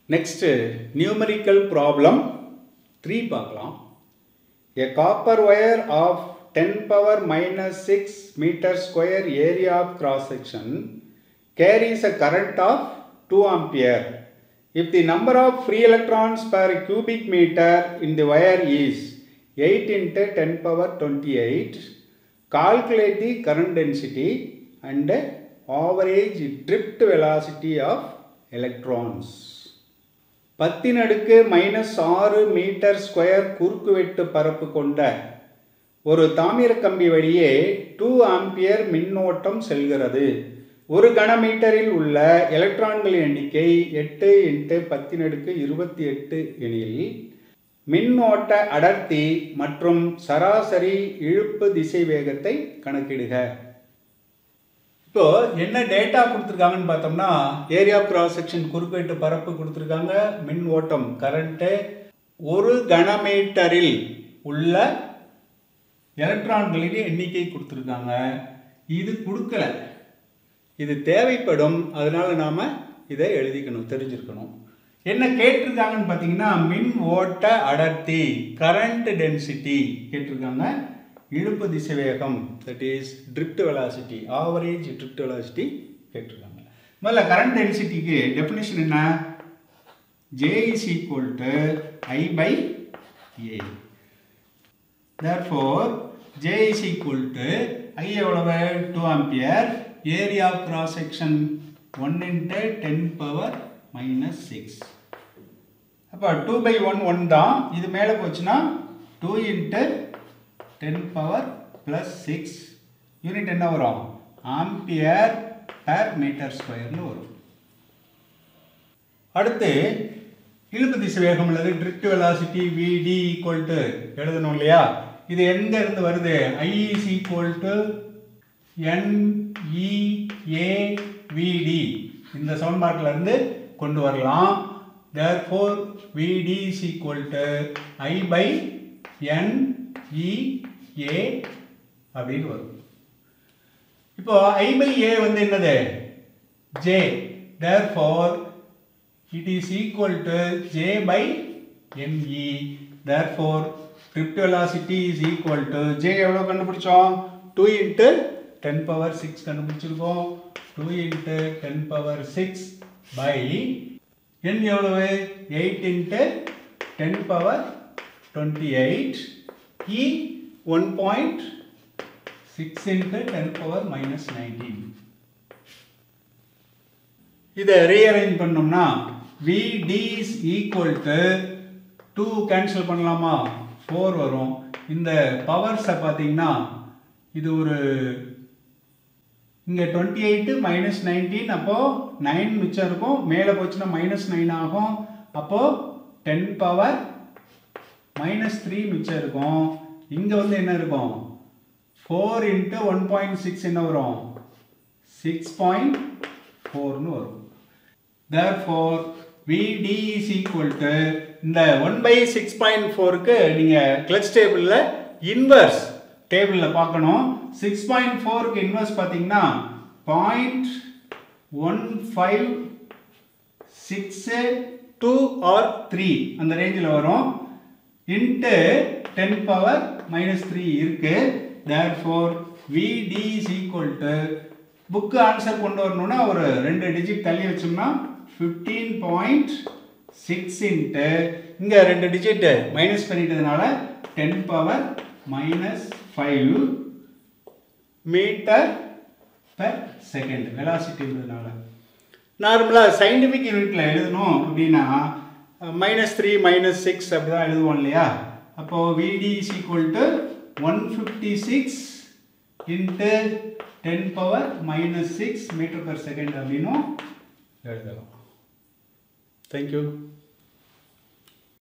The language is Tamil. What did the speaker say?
நெக்ஸ்ட்டு நியூமரிக்கல் ப்ராப்ளம் த்ரீ பார்க்கலாம் A copper wire of 10 power minus 6 meter square area of cross section carries a current of 2 ampere. If the number of free electrons per cubic meter in the wire is 8 into 10 power 28, calculate the current density and average drift velocity of electrons. பத்தின் அடுக்கு மைனஸ் ஆறு மீட்டர் ஸ்கொயர் குறுக்குவெட்டு பரப்பு கொண்ட ஒரு தாமிர கம்பி வழியே டூ ஆம்பியர் மின்னோட்டம் செல்கிறது ஒரு கனமீட்டரில் உள்ள எலக்ட்ரான்களின் எண்ணிக்கை எட்டு இன்ட்டு பத்தின் அடுக்கு இருபத்தி எட்டு எனில் மின்னோட்ட அடர்த்தி மற்றும் சராசரி இழுப்பு திசை வேகத்தை கணக்கிடுக இப்போ என்ன டேட்டா கொடுத்துருக்காங்கன்னு பார்த்தோம்னா ஏரியா கிராஸ் செக்ஷன் குறுக்கீட்டு பரப்பு கொடுத்துருக்காங்க மின் ஓட்டம் கரண்ட்டு ஒரு கனமீட்டரில் உள்ள எலக்ட்ரான்களின் எண்ணிக்கை கொடுத்துருக்காங்க இது கொடுக்கல இது தேவைப்படும் அதனால நாம் இதை எழுதிக்கணும் தெரிஞ்சிருக்கணும் என்ன கேட்டிருக்காங்கன்னு பார்த்தீங்கன்னா மின் ஓட்ட அடர்த்தி கரண்ட் டென்சிட்டி கேட்டிருக்காங்க இழுப்பு திசைவேகம் that is drift velocity average drift velocity கேட்டிருக்காங்க முதல்ல கரண்ட் டென்சிட்டிக்கு டெஃபினேஷன் என்ன J is equal to I by A therefore J is equal to I எவ்வளவு 2 ampere area of cross section 1 into 10 power minus 6 அப்போ 2 by 1 1 தான் இது மேலே போச்சுன்னா 2 into 10 power plus six unit என்ன வரும் ஆம்பியர் per மீட்டர் ஸ்கொயர்னு வரும் அடுத்து இழுப்பு திசை வேகம் உள்ளது drift velocity V D equal to எழுதணும் இல்லையா இது எங்க இருந்து வருது I is equal to N E A V D இந்த சமன்பாட்டில் இருந்து கொண்டு வரலாம் therefore vd is equal to i by n e a அப்படின்னு வரும் இப்போ i by a வந்து என்னது j therefore it is equal to j by ne therefore drift velocity is equal to j எவ்வளவு கண்டுபிடிச்சோம் 2 into 10 power 6 கண்டுபிடிச்சிருக்கோம் 2 into 10 power 6 by n எவ்வளவு 8 into 10 power 28 e 1.6 into 10 power minus 19 இதை ரீஅரேஞ்ச் பண்ணோம்னா VD is equal to 2 cancel பண்ணலாமா 4 வரும் இந்த பவர்ஸை பார்த்தீங்கன்னா இது ஒரு இங்கே டுவெண்ட்டி எயிட்டு மைனஸ் நைன்டீன் அப்போது நைன் மிச்சம் இருக்கும் மேலே போச்சுன்னா மைனஸ் நைன் ஆகும் அப்போது டென் பவர் மைனஸ் த்ரீ மிச்சம் இருக்கும் இங்கே வந்து என்ன இருக்கும் four into one point six என்ன வரும் சிக்ஸ் பாயிண்ட் ஃபோர்னு வரும் therefore VD is equal to இந்த ஒன் பை சிக்ஸ் பாயிண்ட் ஃபோருக்கு நீங்கள் கிளச் டேபிளில் இன்வர்ஸ் டேபிளில் பார்க்கணும் சிக்ஸ் பாயிண்ட் ஃபோருக்கு இன்வர்ஸ் பார்த்தீங்கன்னா point one five six two or three அந்த ரேஞ்சில் வரும் into ten power minus three இருக்கு therefore V D is equal to book answer கொண்டு வரணும்னா ஒரு ரெண்டு டிஜிட் தள்ளி வச்சோம்னா ஃபிஃப்டீன் பாயிண்ட் சிக்ஸ் இன்ட்டு இங்கே ரெண்டு டிஜிட் மைனஸ் பண்ணிட்டதுனால ten power minus five metre per second வெலாசிட்டின்றதுனால நார்மலாக சயின்டிஃபிக் யூனிட்டில் எழுதணும் அப்படின்னா மைனஸ் த்ரீ மைனஸ் சிக்ஸ் அப்படி தான் எழுதுவோம் இல்லையா அப்போது V D is equal to one fifty six into ten power minus six metre per second அப்படின்னும் எழுதலாம் தேங்க்யூ